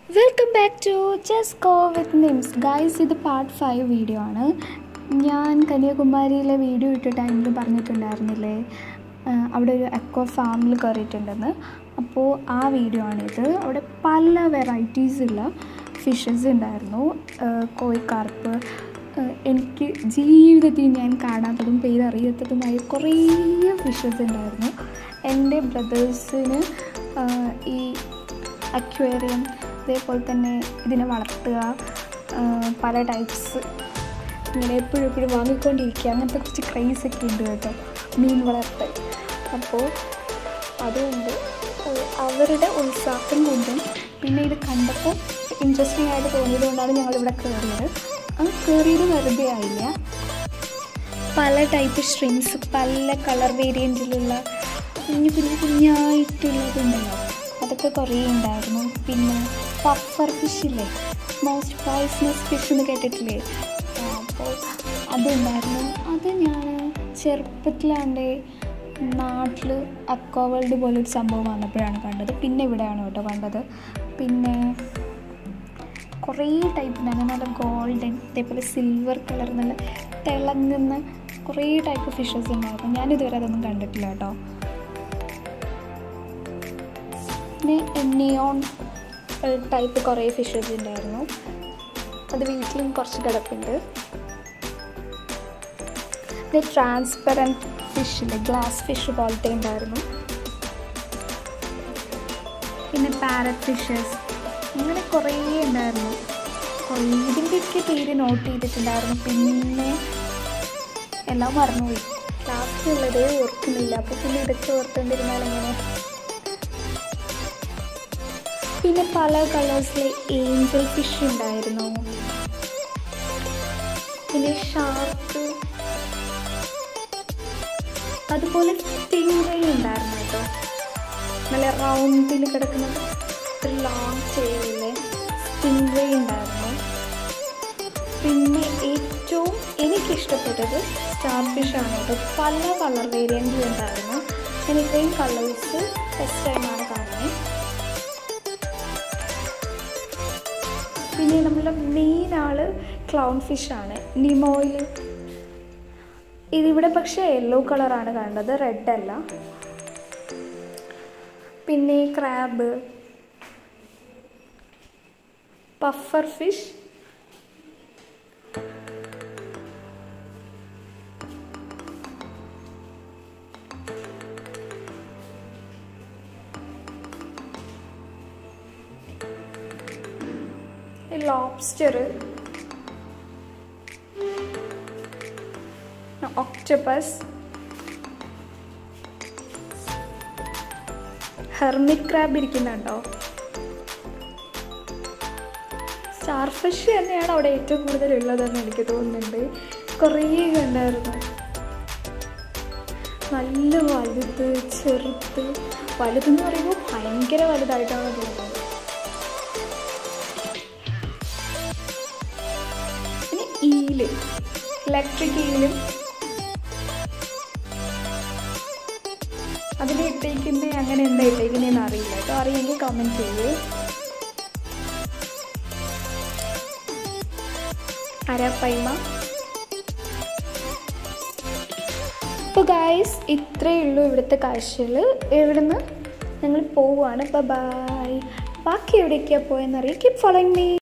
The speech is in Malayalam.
welcome back to just go with Nims guys ഇത് പാർട്ട് ഫൈവ് വീഡിയോ ആണ് ഞാൻ കന്യാകുമാരിയിലെ വീഡിയോ ഇട്ട ടൈമിൽ പറഞ്ഞിട്ടുണ്ടായിരുന്നില്ലേ ആ, അവിടെ ഒരു അക്വ ഫാമിൽ കയറിയിട്ടുണ്ടെന്ന് അപ്പോൾ ആ വീഡിയോ ആണിത് അവിടെ പല വെറൈറ്റീസ് ഉള്ള ഫിഷസ് ഉണ്ടായിരുന്നു ആ, കോഴിക്കാർപ്പ് ആ, എനിക്ക് ജീവിതത്തിൽ ഞാൻ കാണാത്തതും പേരറിയാത്തതുമായ കുറേ ഫിഷസ് ഉണ്ടായിരുന്നു എൻ്റെ ബ്രദേഴ്സിന് ഈ അക്വേറിയം അതേപോലെ തന്നെ ഇതിനെ വളർത്തുക ആ, പല ടൈപ്സ് ഇങ്ങനെ എപ്പോഴും എപ്പോഴും വാങ്ങിക്കൊണ്ടിരിക്കുക അങ്ങനത്തെ കുറച്ച് ക്രൈസ് ഒക്കെ ഉണ്ട് കേട്ടോ മീൻ വളർത്തൽ അപ്പോൾ അതുകൊണ്ട് ഏഹ്, അവരുടെ ഉത്സാഹം കൊണ്ടും പിന്നെ ഇത് കണ്ടപ്പോൾ ഇൻട്രസ്റ്റിംഗ് ആയിട്ട് തോന്നിയത് കൊണ്ടാണ് ഞങ്ങളിവിടെ കയറിയത് ആ കയറിയത് വെറുതെ ആയില്ല പല ടൈപ്പ് സ്ട്രിങ്സ് പല കളർ വേരിയൻറ്റിലുള്ള കുഞ്ഞു കുഞ്ഞു കുഞ്ഞായിട്ടുള്ളതുണ്ടല്ലോ അതൊക്കെ കുറേ ഉണ്ടായിരുന്നു പിന്നെ പഫർ ഫിഷില്ലേ മോസ്റ്റ് പോയ്സണസ് ഫിഷ് എന്ന് കേട്ടിട്ടില്ലേ ആ, അപ്പോൾ അതുണ്ടായിരുന്നു അത് ഞാൻ ചെറുപ്പത്തിലാണ്ട് നാട്ടിൽ അക്വാ വേൾഡ് പോലൊരു സംഭവം വന്നപ്പോഴാണ് കണ്ടത് പിന്നെ ഇവിടെയാണ് കേട്ടോ കണ്ടത് പിന്നെ കുറേ ടൈപ്പ് ഉണ്ടായിരുന്നു നല്ല ഗോൾഡൻ അതേപോലെ സിൽവർ കളർ നല്ല തിളങ്ങുന്ന കുറേ ടൈപ്പ് ഫിഷസ് ഉണ്ടായിരുന്നു ഞാനിതുവരെ അതൊന്നും കണ്ടിട്ടില്ല കേട്ടോ പിന്നെ നിയോൺ ടൈപ്പ് കുറേ ഫിഷസ് ഉണ്ടായിരുന്നു അത് വീട്ടിലും കുറച്ച് കിടപ്പുണ്ട് പിന്നെ ട്രാൻസ്പെറൻറ്റ് ഫിഷില്ലേ ഗ്ലാസ് ഫിഷ് പോലത്തെ ഉണ്ടായിരുന്നു പിന്നെ പാരറ്റ് ഫിഷസ് അങ്ങനെ കുറേ ഉണ്ടായിരുന്നു കുറേ ഇതിൻ്റെയൊക്കെ പേര് നോട്ട് ചെയ്തിട്ടുണ്ടായിരുന്നു പിന്നെ എല്ലാം മറന്നുപോയി ലാസ്റ്റ് ഉള്ളത് ഓർക്കുന്നില്ല അപ്പോൾ പിന്നെ ഇതൊക്കെ ഓർത്തുകൊണ്ടിരുന്നാൽ എങ്ങനെ പിന്നെ പല കളേഴ്സിലെ ഏഞ്ചൽ ഫിഷ് ഉണ്ടായിരുന്നു പിന്നെ ഷാർക്ക് അതുപോലെ സ്റ്റിംഗൈ ഉണ്ടായിരുന്നു കേട്ടോ നല്ല റൗണ്ടിൽ കിടക്കുന്ന ഒരു ലോങ് ചെയിലെ സ്റ്റിംഗൈ ഉണ്ടായിരുന്നു പിന്നെ ഏറ്റവും എനിക്കിഷ്ടപ്പെട്ടത് സ്റ്റാർ ഫിഷ് ആണ് കേട്ടോ പല കളർ വേരിയൻറ്റും ഉണ്ടായിരുന്നു ഞാൻ ഇത്രയും കളേഴ്സ് ഫസ്റ്റ് ടൈമാണ് കാണുന്നത് പിന്നെ നമ്മളെ മെയിൻ ആള് ക്ലൗൺ ഫിഷാണ് നിമോയിൽ ഇതിവിടെ പക്ഷേ യെല്ലോ കളറാണ് കണ്ടത് റെഡ് അല്ല പിന്നെ crab puffer fish lobster octopus hermit crab ഇരിക്കുന്നുണ്ടോ സ്റ്റാർ ഫിഷ് തന്നെയാണ് അവിടെ ഏറ്റവും കൂടുതൽ ഉള്ളതെന്ന് എനിക്ക് തോന്നുന്നുണ്ട് കുറേ കണ്ടായിരുന്നു നല്ല വലുത് ചെറുത്ത് വലുതെന്ന് പറയുമ്പോൾ ഭയങ്കര വലുതായിട്ടാണ് തോന്നുന്നത് പിന്നെ ഈല് ഇലക്ട്രിക് ഈലും അതിന് ഇട്ടേക്കുന്നത് അങ്ങനെ എന്താ ഇട്ടേക്കുന്നതെന്ന് അറിയില്ല കേട്ടോ അറിയെങ്കിൽ കമൻറ്റ് ചെയ്യൂ അരപ്പൈമ അപ്പോൾ ഗായ്സ് ഇത്രയേ ഉള്ളൂ ഇവിടുത്തെ കാഴ്ചകൾ ഇവിടുന്ന് ഞങ്ങൾ പോവുകയാണ് അപ്പോൾ ബായ് ബാക്കി എവിടേക്കാണ് പോയെന്നറിയാം കീപ് ഫോളോയിങ് മീ